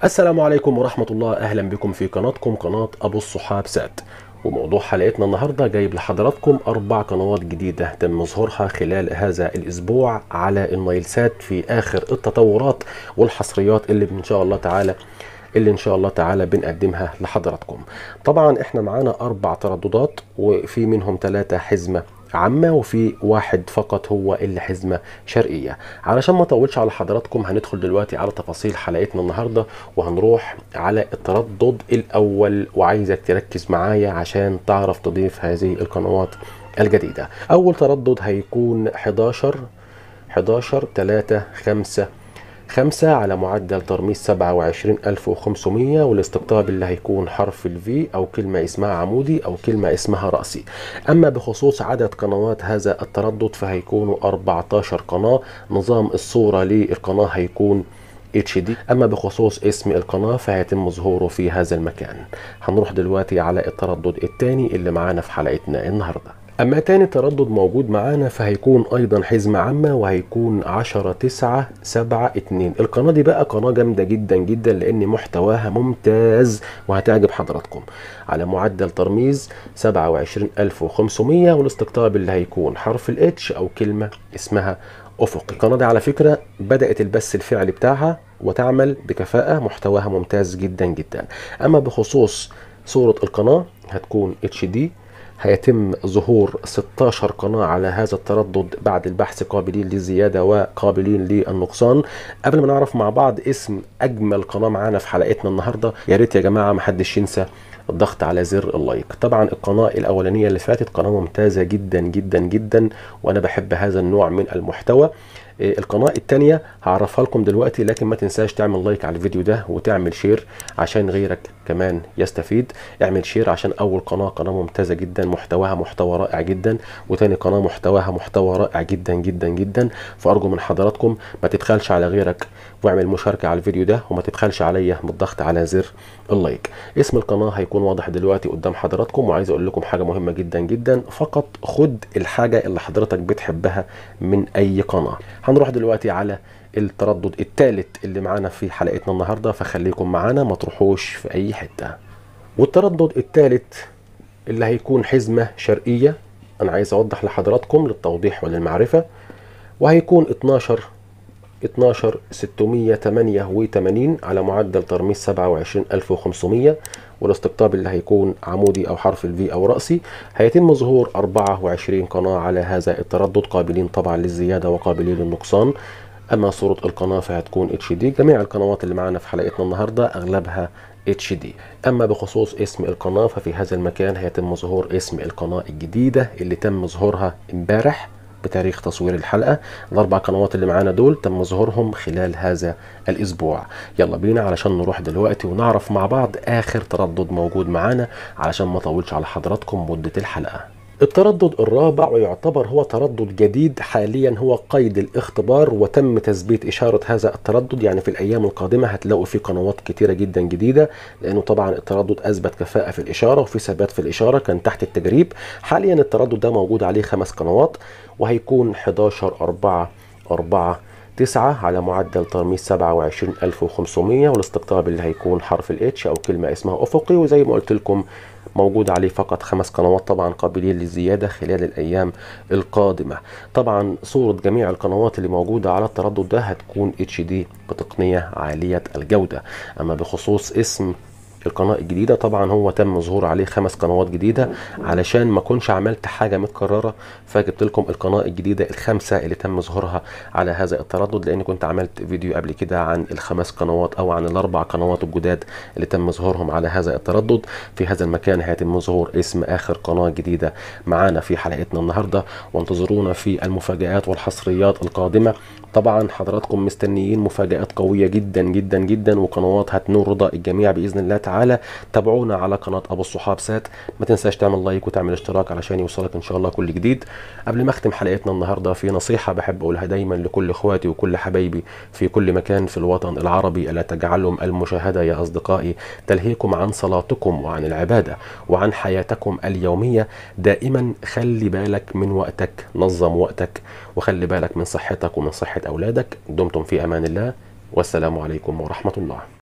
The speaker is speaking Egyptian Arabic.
السلام عليكم ورحمة الله أهلا بكم في قناتكم قناة أبو الصحاب سات وموضوع حلقتنا النهاردة جايب لحضراتكم أربع قنوات جديدة تم ظهورها خلال هذا الأسبوع على النايل سات في آخر التطورات والحصريات اللي إن شاء الله تعالى اللي ان شاء الله تعالى بنقدمها لحضراتكم طبعا احنا معانا اربع ترددات وفي منهم ثلاثة حزمة عامة وفي واحد فقط هو اللي حزمة شرقية علشان ما اطولش على حضراتكم هندخل دلوقتي على تفاصيل حلقتنا النهاردة وهنروح على التردد الاول وعايزك تركز معايا عشان تعرف تضيف هذه القنوات الجديدة اول تردد هيكون 11 11 3 5 خمسة على معدل ترميز سبعة وعشرين ألف وخمسمية والاستقطاب اللي هيكون حرف الفي أو كلمة اسمها عمودي أو كلمة اسمها رأسي أما بخصوص عدد قنوات هذا التردد فهيكونوا 14 قناة نظام الصورة للقناة هيكون اتش دي اما بخصوص اسم القناه فهيتم ظهوره في هذا المكان هنروح دلوقتي على التردد الثاني اللي معانا في حلقتنا النهارده اما تاني تردد موجود معانا فهيكون ايضا حزمة عامة وهيكون 10 9 7 2 القناة دي بقى قناة جامدة جدا جدا لان محتواها ممتاز وهتعجب حضراتكم على معدل ترميز 27500 والاستقطاب اللي هيكون حرف الاتش او كلمة اسمها افقي القناة دي على فكرة بدأت البث الفعلي بتاعها وتعمل بكفاءة محتواها ممتاز جدا جدا اما بخصوص صورة القناة هتكون اتش دي هيتم ظهور 16 قناة على هذا التردد بعد البحث قابلين للزيادة وقابلين للنقصان قبل ما نعرف مع بعض اسم أجمل قناة معانا في حلقتنا النهاردة يا ريت يا جماعة محدش ينسى الضغط على زر اللايك طبعا القناة الأولانية اللي فاتت قناة ممتازة جدا جدا جدا وأنا بحب هذا النوع من المحتوى القناة التانية هعرفها لكم دلوقتي لكن ما تنساش تعمل لايك على الفيديو ده وتعمل شير عشان غيرك كمان يستفيد اعمل شير عشان اول قناة قناة ممتازة جدا محتواها محتوى رائع جدا وتاني قناة محتواها محتوى رائع جدا جدا جدا فارجو من حضراتكم ما تبخلش على غيرك واعمل مشاركة على الفيديو ده وما تبخلش عليا بالضغط على زر اللايك اسم القناة هيكون واضح دلوقتي قدام حضراتكم وعايز اقول لكم حاجة مهمة جدا جدا فقط خد الحاجة اللي حضرتك بتحبها من اي قناة هنروح دلوقتي على التردد الثالث اللي معانا في حلقتنا النهارده فخليكم معانا ما تروحوش في اي حته والتردد الثالث اللي هيكون حزمه شرقيه انا عايز اوضح لحضراتكم للتوضيح وللمعرفه وهيكون 12 12 688 على معدل ترميز 27500 والاستقطاب اللي هيكون عمودي او حرف الفي او راسي هيتم ظهور 24 قناه على هذا التردد قابلين طبعا للزياده وقابلين للنقصان اما صوره القناه فهتكون اتش دي جميع القنوات اللي معانا في حلقتنا النهارده اغلبها اتش دي اما بخصوص اسم القناه ففي هذا المكان هيتم ظهور اسم القناه الجديده اللي تم ظهورها امبارح بتاريخ تصوير الحلقة الأربع قنوات اللي معانا دول تم ظهورهم خلال هذا الأسبوع يلا بينا علشان نروح دلوقتي ونعرف مع بعض آخر تردد موجود معانا علشان ما أطولش على حضراتكم مدة الحلقة التردد الرابع ويعتبر هو تردد جديد حاليا هو قيد الاختبار وتم تثبيت إشارة هذا التردد يعني في الأيام القادمة هتلاقوا فيه قنوات كتيرة جدا جديدة لأنه طبعا التردد أثبت كفاءة في الإشارة وفي ثبات في الإشارة كان تحت التجريب حاليا التردد ده موجود عليه خمس قنوات وهيكون 11 4 4 9 على معدل ترميز 27500 والاستقطاب اللي هيكون حرف الاتش او كلمه اسمها افقي وزي ما قلت لكم موجود عليه فقط خمس قنوات طبعا قابلين للزياده خلال الايام القادمه طبعا صوره جميع القنوات اللي موجوده على التردد ده هتكون اتش دي بتقنيه عاليه الجوده اما بخصوص اسم القناة الجديدة طبعا هو تم ظهور عليه خمس قنوات جديدة علشان ما كنش عملت حاجة متكررة فجبت لكم القناة الجديدة الخمسة اللي تم ظهورها على هذا التردد لأني كنت عملت فيديو قبل كده عن الخمس قنوات أو عن الأربع قنوات الجداد اللي تم ظهورهم على هذا التردد في هذا المكان هيتم ظهور اسم آخر قناة جديدة معانا في حلقتنا النهاردة وانتظرونا في المفاجآت والحصريات القادمة طبعا حضراتكم مستنيين مفاجآت قوية جدا جدا جدا وقنوات هتنور رضا الجميع بإذن الله تعالى تابعونا على قناة أبو الصحاب سات ما تنساش تعمل لايك وتعمل اشتراك علشان يوصلك إن شاء الله كل جديد قبل ما أختم حلقتنا النهاردة في نصيحة بحب أقولها دايما لكل إخواتي وكل حبايبي في كل مكان في الوطن العربي ألا تجعلهم المشاهدة يا أصدقائي تلهيكم عن صلاتكم وعن العبادة وعن حياتكم اليومية دائما خلي بالك من وقتك نظم وقتك وخلي بالك من صحتك ومن صحة أولادك دمتم في أمان الله والسلام عليكم ورحمة الله